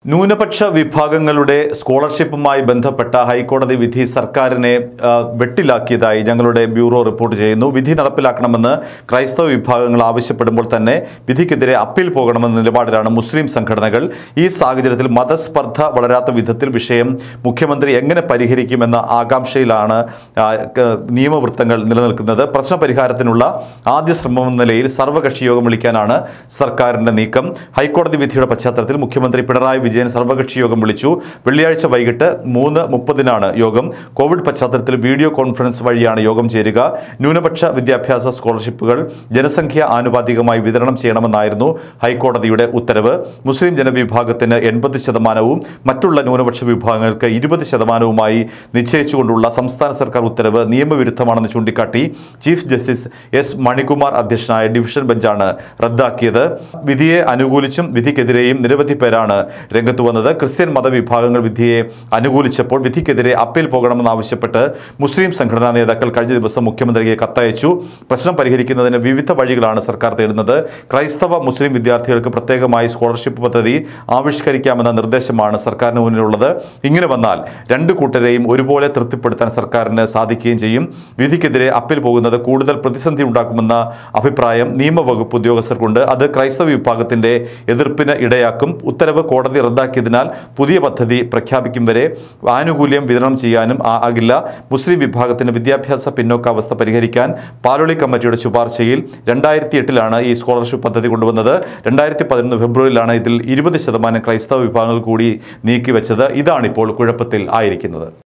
ന്യൂനപക്ഷ വിഭാഗങ്ങളുടെ സ്കോളർഷിപ്പുമായി ബന്ധപ്പെട്ട ഹൈക്കോടതി വിധി സർക്കാരിനെ ആ, വെട്ടിലാക്കിയതായി ഞങ്ങളുടെ ബ്യൂറോ റിപ്പോർട്ട് ചെയ്യുന്നു വിധി നടപ്പിലാക്കണമെന്ന് ക്രൈസ്തവ വിഭാഗങ്ങൾ ആവശ്യപ്പെടുമ്പോൾ തന്നെ വിധിക്കെതിരെ അപ്പീൽ പോകണമെന്ന നിലപാടിലാണ് മുസ്ലിം സംഘടനകൾ ഈ സാഹചര്യത്തിൽ മതസ്പർദ്ധ വളരാത്ത വിധത്തിൽ വിഷയം മുഖ്യമന്ത്രി എങ്ങനെ പരിഹരിക്കുമെന്ന ആകാംക്ഷയിലാണ് ആ, ക- നിയമവൃത്തങ്ങൾ നിലനിൽക്കുന്നത് പ്രശ്ന പരിഹാരത്തിനുള്ള ആദ്യ ശ്രമം എന്ന നിലയിൽ സർവകക്ഷി യോഗം വിളിക്കാനാണ് സർക്കാരിന്റെ നീക്കം ഹൈക്കോടതി വിധിയുടെ പശ്ചാത്തലത്തിൽ മുഖ്യമന്ത്രി പിണറായി വിജയൻ സർവകക്ഷി യോഗം വിളിച്ചു വെള്ളിയാഴ്ച വൈകിട്ട് മൂന്ന് മുപ്പതിനാണ് യോഗം കോവിഡ് പശ്ചാത്തലത്തിൽ വീഡിയോ കോൺഫറൻസ് വഴിയാണ് യോഗം ചേരുക ന്യൂനപക്ഷ വിദ്യാഭ്യാസ സ്കോളർഷിപ്പുകൾ ജനസംഖ്യ ആനുപാതികമായി വിതരണം ചെയ്യണമെന്നായിരുന്നു ഹൈക്കോടതിയുടെ ഉത്തരവ് മുസ്ലിം ജനവിഭാഗത്തിന് എൺപത് ശതമാനവും മറ്റുള്ള ന്യൂനപക്ഷ വിഭാഗങ്ങൾക്ക് ഇരുപത് ശതമാനവുമായി നിശ്ചയിച്ചുകൊണ്ടുള്ള സംസ്ഥാന സർക്കാർ ഉത്തരവ് നിയമവിരുദ്ധമാണെന്ന് ചൂണ്ടിക്കാട്ടി ചീഫ് ജസ്റ്റിസ് എസ് മണികുമാർ അധ്യക്ഷനായ ഡിവിഷൻ ബെഞ്ചാണ് റദ്ദാക്കിയത് വിധിയെ അനുകൂലിച്ചും വിധിക്കെതിരെയും നിരവധി പേരാണ് രംഗത്ത് വന്നത് ക്രിസ്ത്യൻ മതവിഭാഗങ്ങൾ വിധിയെ അനുകൂലിച്ചപ്പോൾ വിധിക്കെതിരെ അപ്പീൽ പോകണമെന്നാവശ്യപ്പെട്ട് മുസ്ലിം സംഘടനാ നേതാക്കൾ കഴിഞ്ഞ ദിവസം മുഖ്യമന്ത്രിക്ക് കത്തയച്ചു പ്രശ്നം പരിഹരിക്കുന്നതിന് വിവിധ വഴികളാണ് സർക്കാർ തേടുന്നത് ക്രൈസ്തവ മുസ്ലിം വിദ്യാർത്ഥികൾക്ക് പ്രത്യേകമായി സ്കോളർഷിപ്പ് പദ്ധതി ആവിഷ്കരിക്കാമെന്ന നിർദ്ദേശമാണ് സർക്കാരിന് മുന്നിലുള്ളത് ഇങ്ങനെ വന്നാൽ രണ്ട് കൂട്ടരെയും ഒരുപോലെ തൃപ്തിപ്പെടുത്താൻ സർക്കാരിന് സാധിക്കുകയും ചെയ്യും വിധിക്കെതിരെ അപ്പീൽ പോകുന്നത് കൂടുതൽ പ്രതിസന്ധി ഉണ്ടാക്കുമെന്ന അഭിപ്രായം നിയമവകുപ്പ് ഉദ്യോഗസ്ഥർക്കുണ്ട് അത് ക്രൈസ്തവ വിഭാഗത്തിന്റെ എതിർപ്പിന് ഇടയാക്കും ഉത്തരവ് കോടതി റദ്ദാക്കിയതിനാൽ പുതിയ പദ്ധതി പ്രഖ്യാപിക്കും വരെ ആനുകൂല്യം വിതരണം ചെയ്യാനും ആ- ആകില്ല മുസ്ലിം വിഭാഗത്തിന്റെ വിദ്യാഭ്യാസ പിന്നോക്കാവസ്ഥ പരിഹരിക്കാൻ പാലോളി കമ്മിറ്റിയുടെ ശുപാർശയിൽ രണ്ടായിരത്തി എട്ടിലാണ് ഈ സ്കോളർഷിപ്പ് പദ്ധതി കൊണ്ടുവന്നത് രണ്ടായിരത്തി പതിനൊന്ന് ഫെബ്രുവരിയിലാണ് ഇതിൽ ഇരുപത് ശതമാനം ക്രൈസ്തവ വിഭാഗങ്ങൾ കൂടി നീക്കിവെച്ചത് ഇതാണിപ്പോൾ കുഴപ്പത്തിൽ ആയിരിക്കുന്നത്